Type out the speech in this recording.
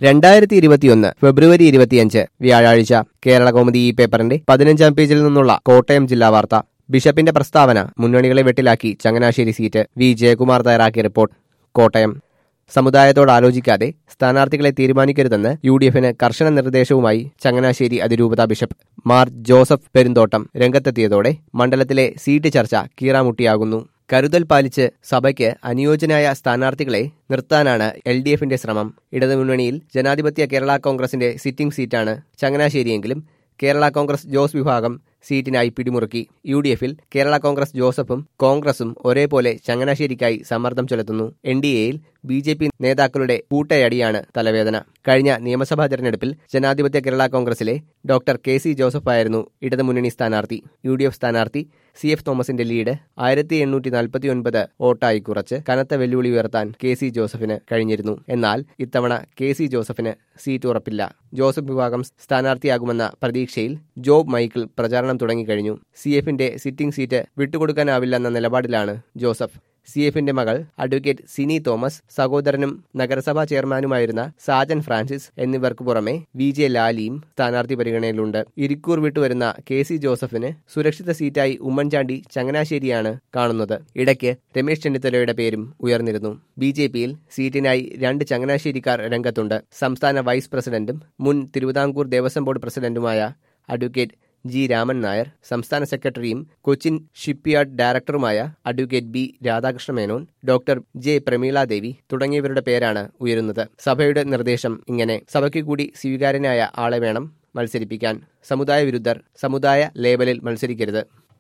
രണ്ടായിരത്തി ഇരുപത്തിയൊന്ന് ഫെബ്രുവരി ഇരുപത്തിയഞ്ച് വ്യാഴാഴ്ച കേരള കോമഡി ഈ പേപ്പറിന്റെ പതിനഞ്ചാം പേജിൽ നിന്നുള്ള കോട്ടയം ജില്ലാ വാർത്ത ബിഷപ്പിന്റെ പ്രസ്താവന മുന്നണികളെ വെട്ടിലാക്കി ചങ്ങനാശ്ശേരി സീറ്റ് വി ജയകുമാർ തയ്യാറാക്കിയ റിപ്പോർട്ട് കോട്ടയം സമുദായത്തോട് ആലോചിക്കാതെ സ്ഥാനാർത്ഥികളെ തീരുമാനിക്കരുതെന്ന് യു ഡി എഫിന് കർശന നിർദ്ദേശവുമായി ചങ്ങനാശ്ശേരി അതിരൂപത ബിഷപ്പ് മാർ ജോസഫ് പെരുന്തോട്ടം രംഗത്തെത്തിയതോടെ മണ്ഡലത്തിലെ സീറ്റ് ചർച്ച കീറാമുട്ടിയാകുന്നു കരുതൽ പാലിച്ച് സഭയ്ക്ക് അനുയോജ്യനായ സ്ഥാനാർത്ഥികളെ നിർത്താനാണ് എൽ ഡി എഫിന്റെ ശ്രമം ഇടതുമുന്നണിയിൽ ജനാധിപത്യ കേരള കോൺഗ്രസിന്റെ സിറ്റിംഗ് സീറ്റാണ് ചങ്ങനാശ്ശേരിയെങ്കിലും കേരള കോൺഗ്രസ് ജോസ് വിഭാഗം സീറ്റിനായി പിടിമുറുക്കി യു ഡി എഫിൽ കേരള കോൺഗ്രസ് ജോസഫും കോൺഗ്രസും ഒരേപോലെ ചങ്ങനാശ്ശേരിക്കായി സമ്മർദ്ദം ചെലുത്തുന്നു എൻ ഡി എയിൽ ബി ജെ പി നേതാക്കളുടെ കൂട്ടയടിയാണ് തലവേദന കഴിഞ്ഞ നിയമസഭാ തെരഞ്ഞെടുപ്പിൽ ജനാധിപത്യ കേരള കോൺഗ്രസിലെ ഡോക്ടർ കെ സി ജോസഫായിരുന്നു ഇടതുമുന്നണി സ്ഥാനാർത്ഥി യു ഡി എഫ് സ്ഥാനാർത്ഥി സി എഫ് തോമസിന്റെ ലീഡ് ആയിരത്തി എണ്ണൂറ്റി നാൽപ്പത്തി ഒൻപത് വോട്ടായി കുറച്ച് കനത്ത വെല്ലുവിളി ഉയർത്താൻ കെ സി ജോസഫിന് കഴിഞ്ഞിരുന്നു എന്നാൽ ഇത്തവണ കെ സി ജോസഫിന് സീറ്റ് ഉറപ്പില്ല ജോസഫ് വിഭാഗം സ്ഥാനാർത്ഥിയാകുമെന്ന പ്രതീക്ഷയിൽ ജോബ് മൈക്കിൾ പ്രചാരണം തുടങ്ങിക്കഴിഞ്ഞു സി എഫിന്റെ സിറ്റിംഗ് സീറ്റ് വിട്ടുകൊടുക്കാനാവില്ലെന്ന നിലപാടിലാണ് ജോസഫ് സി എഫിന്റെ മകൾ അഡ്വക്കേറ്റ് സിനി തോമസ് സഹോദരനും നഗരസഭാ ചെയർമാനുമായിരുന്ന സാജൻ ഫ്രാൻസിസ് എന്നിവർക്ക് പുറമെ വി ജെ ലാലിയും സ്ഥാനാർത്ഥി പരിഗണനയിലുണ്ട് ഇരിക്കൂർ വിട്ടുവരുന്ന കെ സി ജോസഫിന് സുരക്ഷിത സീറ്റായി ഉമ്മൻചാണ്ടി ചങ്ങനാശ്ശേരിയാണ് കാണുന്നത് ഇടയ്ക്ക് രമേശ് ചെന്നിത്തലയുടെ പേരും ഉയർന്നിരുന്നു ബി ജെ പിയിൽ സീറ്റിനായി രണ്ട് ചങ്ങനാശ്ശേരിക്കാർ രംഗത്തുണ്ട് സംസ്ഥാന വൈസ് പ്രസിഡന്റും മുൻ തിരുവിതാംകൂർ ദേവസ്വം ബോർഡ് പ്രസിഡന്റുമായ അഡ്വക്കേറ്റ് ജി രാമൻ നായർ സംസ്ഥാന സെക്രട്ടറിയും കൊച്ചിൻ ഷിപ്പ്യാർഡ് ഡയറക്ടറുമായ advocate B Radhakrishna Menon doctor J Prameela Devi തുടങ്ങിയവരുടെ പേരാണ് ഉയരുന്നത് സഭയുടെ നിർദ്ദേശം ഇങ്ങനെ സഭയ്ക്ക് കൂടി സ്വീകാര്യനായ ആളെ വേണം മത്സരിപ്പിക്കാൻ സമുദായ വിരുദ്ധർ സമുദായ ലേബലിൽ മത്സരിക്കരുത്